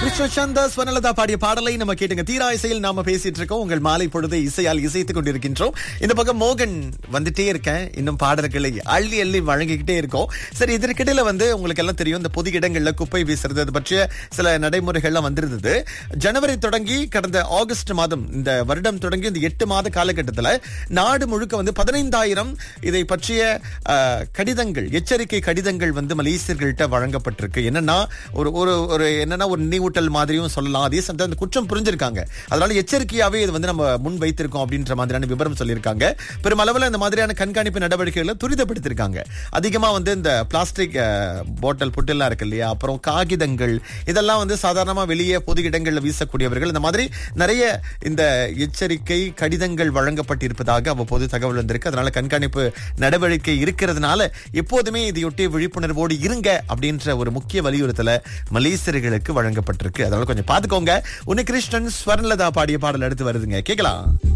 கிருஷ்ண சந்தா ஸ்வனலதா பாடிய பாடலை நம்ம கேட்டுங்க தீரா இசையில் நாம பேசிட்டு இருக்கோம் உங்கள் மாலை பொழுது இசையால் இசைத்துக் கொண்டிருக்கின்றோம் இந்த பக்கம் மோகன் வந்துட்டே இருக்கேன் இன்னும் பாடல்களை அள்ளி அள்ளி வழங்கிக்கிட்டே இருக்கோம் சரி இதற்கிடையில வந்து உங்களுக்கு எல்லாம் தெரியும் இந்த பொது இடங்கள்ல குப்பை வீசுறது அது பற்றிய சில நடைமுறைகள்லாம் வந்திருந்தது ஜனவரி தொடங்கி கடந்த ஆகஸ்ட் மாதம் இந்த வருடம் தொடங்கி இந்த எட்டு மாத காலகட்டத்துல நாடு முழுக்க வந்து பதினைந்தாயிரம் இதை பற்றிய அஹ், கடிதங்கள் எச்சரிக்கை கடிதங்கள் வந்து மலேசியர்கள்ட்ட வழங்கப்பட்டிருக்கு என்னன்னா ஒரு ஒரு ஒரு என்னன்னா ஒரு நினைவூட்டல் மாதிரியும் சொல்லலாம் அதே சமயத்தில் அந்த குற்றம் புரிஞ்சிருக்காங்க அதனால எச்சரிக்கையாவே இது வந்து நம்ம முன் வைத்திருக்கோம் அப்படின்ற மாதிரியான விவரம் சொல்லியிருக்காங்க பெருமளவில் இந்த மாதிரியான கண்காணிப்பு நடவடிக்கைகளை துரிதப்படுத்திருக்காங்க அதிகமா வந்து இந்த பிளாஸ்டிக் பாட்டில் புட்டெல்லாம் இருக்கு இல்லையா அப்புறம் காகிதங்கள் இதெல்லாம் வந்து சாதாரணமா வெளியே பொது இடங்கள்ல வீசக்கூடியவர்கள் இந்த மாதிரி நிறைய இந்த எச்சரிக்கை கடிதங்கள் வழங்கப்பட்டிருப்பதாக அவ்வப்போது தகவல் வந்திருக்கு அதனால கண்காணிப்பு நடவடிக்கை இருக்கிறதுனால எப்போதுமே இதையொட்டி விழிப்புணர்வோடு இருங்க அப்படின்ற ஒரு முக்கிய வலியுறுத்தல மலேசியர்களுக்கு வழங்கப்பட்டிருக்கு அதனால கொஞ்சம் பாத்துக்கோங்க உன்னை கிருஷ்ணன் ஸ்வர்ணலதா பாடிய பாடல் அடுத்து வருதுங்க கேட்கலாம்